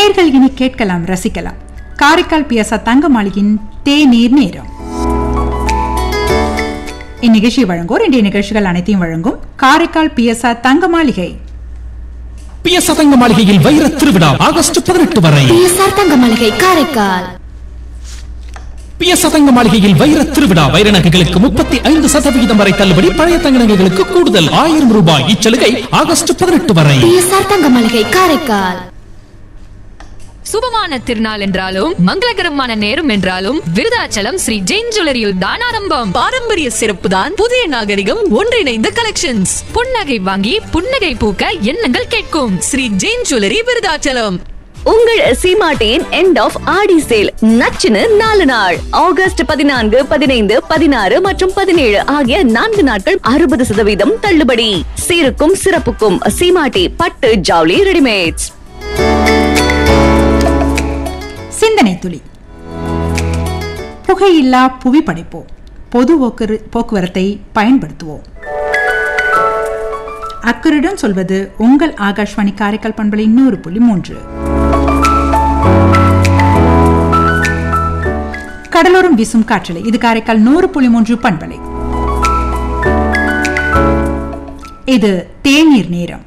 நேர்கள் இனி கேட்கலாம் ரசிக்கலாம் காரைக்கால் பியசா தங்க மாளிகையின் தேநீர் நேரம் இந்நிகழ்ச்சி வழங்குவோர் இன்றைய நிகழ்ச்சிகள் அனைத்தையும் வழங்கும் காரைக்கால் பியசா தங்க மாளிகை பிய சதங்க மாளிகையில் வைர திருவிழா ஆகஸ்ட் பதினெட்டு வரை பிஎஸ்ஆர் தங்க மளிகை காரைக்கால் பிய சதங்க மாளிகையில் வைர திருவிழா வைர நகைகளுக்கு முப்பத்தி ஐந்து சதவிகிதம் வரை தள்ளுபடி பழைய தங்க நகைகளுக்கு கூடுதல் ஆயிரம் ரூபாய் இச்சலுகை ஆகஸ்ட் பதினெட்டு வரை பிஎஸ்ஆர் தங்க மளிகை காரைக்கால் சுபமான திருநாள் என்றாலும் மங்களகரமான நேரம் என்றாலும் விருதாச்சலம் ஸ்ரீ ஜெயின் ஜுவல்லரியில் தான் ஆரம்பம் பாரம்பரிய சிறப்பு தான் புதிய நாகரிகம் ஒன்றிணைந்த கலெக்ஷன்ஸ் புன்னகை வாங்கி புன்னகை பூக்க எண்ணங்கள் கேட்கும் ஸ்ரீ ஜெயின் ஜுவல்லரி விருதாச்சலம் உங்கள் சீமாட்டியின் எண்ட் ஆஃப் ஆடி சேல் நச்சுன்னு நாலு நாள் ஆகஸ்ட் பதினான்கு பதினைந்து பதினாறு மற்றும் பதினேழு ஆகிய நான்கு நாட்கள் அறுபது சதவீதம் தள்ளுபடி சீருக்கும் சிறப்புக்கும் சீமாட்டி பட்டு ஜவுளி ரெடிமேட்ஸ் சிந்தனை துளி புகையில்லா புவி படைப்போம் பொது போக்குவர- போக்குவரத்தை பயன்படுத்துவோம் அக்கருடன் சொல்வது உங்கள் ஆகாஷ்வாணி காரைக்கால் பண்பலை நூறு புள்ளி மூன்று கடலோரம் வீசும் காற்றலை இது காரைக்கால் நூறு புள்ளி மூன்று பண்பலை இது தேநீர் நேரம்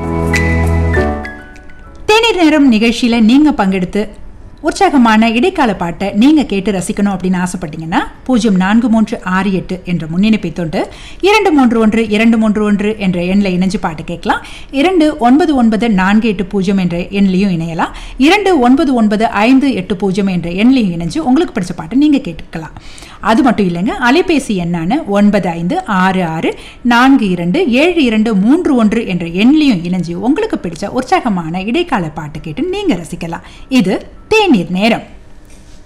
தேநீர் நேரம் நிகழ்ச்சியில நீங்க பங்கெடுத்து உற்சாகமான இடைக்கால பாட்டை நீங்க கேட்டு ரசிக்கணும் அப்படின்னு ஆசைப்பட்டீங்கன்னா பூஜ்ஜியம் நான்கு மூன்று ஆறு எட்டு என்ற முன்னிணைப்பை தொண்டு இரண்டு மூன்று ஒன்று இரண்டு மூன்று ஒன்று என்ற எண்ணில் இணைஞ்சு பாட்டு கேட்கலாம் இரண்டு ஒன்பது ஒன்பது நான்கு எட்டு பூஜ்ஜியம் என்ற எண்ணிலையும் இணையலாம் இரண்டு ஒன்பது ஒன்பது ஐந்து எட்டு பூஜ்ஜியம் என்ற எண்ணிலையும் இணைஞ்சு உங்களுக்கு பிடிச்ச பாட்டை நீங்க கேட்டுக்கலாம் அது மட்டும் இல்லைங்க அலைபேசி எண்ணான ஒன்பது ஐந்து ஆறு ஆறு நான்கு இரண்டு ஏழு இரண்டு மூன்று ஒன்று என்ற எண்ணிலையும் இணைஞ்சு உங்களுக்கு பிடிச்ச உற்சாகமான இடைக்கால பாட்டு கேட்டு நீங்க ரசிக்கலாம் இது தேநீர் நேரம்